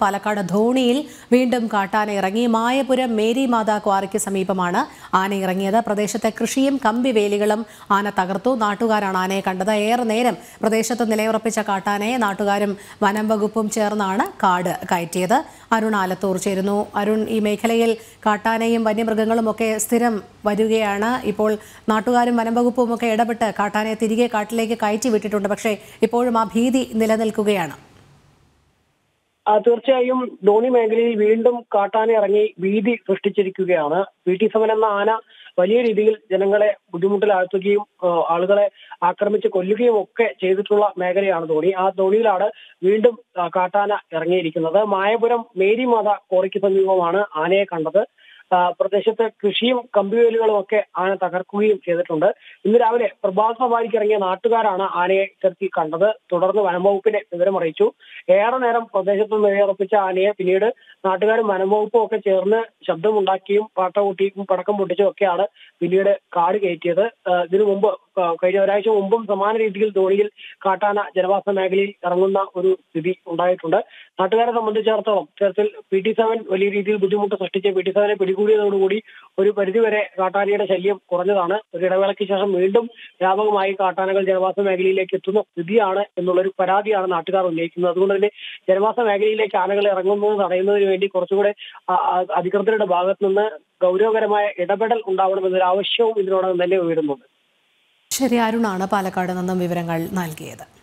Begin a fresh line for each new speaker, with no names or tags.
പാലക്കാട് ധോണിയിൽ വീണ്ടും കാട്ടാന ഇറങ്ങി മായപുരം മേരി മാതാ ക്വാറിക്ക് സമീപമാണ് ആന ഇറങ്ങിയത് പ്രദേശത്തെ കൃഷിയും കമ്പിവേലികളും ആന തകർത്തു നാട്ടുകാരാണ് ആനയെ കണ്ടത് ഏറെ നേരം പ്രദേശത്ത് നിലയുറപ്പിച്ച കാട്ടാനയെ നാട്ടുകാരും വനം വകുപ്പും ചേർന്നാണ് കാട് കയറ്റിയത് അരുൺ ആലത്തൂർ ചേരുന്നു അരുൺ ഈ മേഖലയിൽ കാട്ടാനയും വന്യമൃഗങ്ങളും ഒക്കെ സ്ഥിരം വരികയാണ് ഇപ്പോൾ നാട്ടുകാരും വനം വകുപ്പും ഒക്കെ ഇടപെട്ട് കാട്ടാനയെ തിരികെ കാട്ടിലേക്ക് കയറ്റി വിട്ടിട്ടുണ്ട് പക്ഷേ ഇപ്പോഴും ആ ഭീതി നിലനിൽക്കുകയാണ്
ആ, തീർച്ചയായും ധോണി മേഖലയിൽ വീണ്ടും കാട്ടാന ഇറങ്ങി ഭീതി സൃഷ്ടിച്ചിരിക്കുകയാണ് വി ടി സെവൻ എന്ന ആന വലിയ രീതിയിൽ ജനങ്ങളെ ബുദ്ധിമുട്ടിലാഴ്ത്തുകയും ആ, ആളുകളെ ആക്രമിച്ച് കൊല്ലുകയും ഒക്കെ ചെയ്തിട്ടുള്ള മേഖലയാണ് ധോണി ആ ധോണിയിലാണ് വീണ്ടും ആ, കാട്ടാന ഇറങ്ങിയിരിക്കുന്നത് മായപുരം മേരി മാത കോറിക്ക് സമീപമാണ് ആനയെ കണ്ടത് ആ, പ്രദേശത്ത് കൃഷിയും കമ്പിവേലുകളും ഒക്കെ ആന തകർക്കുകയും ചെയ്തിട്ടുണ്ട് ഇന്ന് രാവിലെ പ്രഭാത സവാരിക്ക് ഇറങ്ങിയ നാട്ടുകാരാണ് ആനയെ ഇത്തരത്തിൽ കണ്ടത് തുടർന്ന് വനംവകുപ്പിനെ വിവരമറിയിച്ചു ഏറെ നേരം പ്രദേശത്ത് നിലയുറപ്പിച്ച ആനയെ പിന്നീട് നാട്ടുകാരും വനംവകുപ്പും ഒക്കെ ചേർന്ന് ശബ്ദമുണ്ടാക്കിയും പാട്ട കൂട്ടിയും പടക്കം പൊട്ടിച്ചും ഒക്കെയാണ് പിന്നീട് കാട് കയറ്റിയത് ആ, ഇതിനു മുമ്പ് ആ, കഴിഞ്ഞ ഒരാഴ്ച മുമ്പും സമാന രീതിയിൽ ധോണിയിൽ കാട്ടാന ജനവാസ മേഖലയിൽ ഇറങ്ങുന്ന ഒരു സ്ഥിതി ഉണ്ടായിട്ടുണ്ട് നാട്ടുകാരെ സംബന്ധിച്ചിടത്തോളം ഇത്തരത്തിൽ പി ടി സെവൻ വലിയ രീതിയിൽ ബുദ്ധിമുട്ട് സൃഷ്ടിച്ച് പി ടി സെവനെ പിടികൂടിയതോടുകൂടി ഒരു പരിധിവരെ കാട്ടാനയുടെ ശല്യം കുറഞ്ഞതാണ് ഒരു ഇടവേളയ്ക്ക് ശേഷം വീണ്ടും വ്യാപകമായി കാട്ടാനകൾ ജനവാസ മേഖലയിലേക്ക് എത്തുന്ന സ്ഥിതിയാണ് എന്നുള്ളൊരു പരാതിയാണ് നാട്ടുകാർ ഉന്നയിക്കുന്നത് അതുകൊണ്ട് തന്നെ ജനവാസ മേഖലയിലേക്ക് ആനകൾ ഇറങ്ങുന്നത് തടയുന്നതിന് വേണ്ടി കുറച്ചുകൂടെ ആ, ആ, അധികൃതരുടെ ഭാഗത്ത് നിന്ന് ഗൗരവകരമായ ഇടപെടൽ ഉണ്ടാവണമെന്നൊരു ആവശ്യവും ഇതിനോടകം തന്നെ ഉയരുന്നുണ്ട്
ശരി അരുണാണ് പാലക്കാട് നിന്നും വിവരങ്ങൾ നൽകിയത്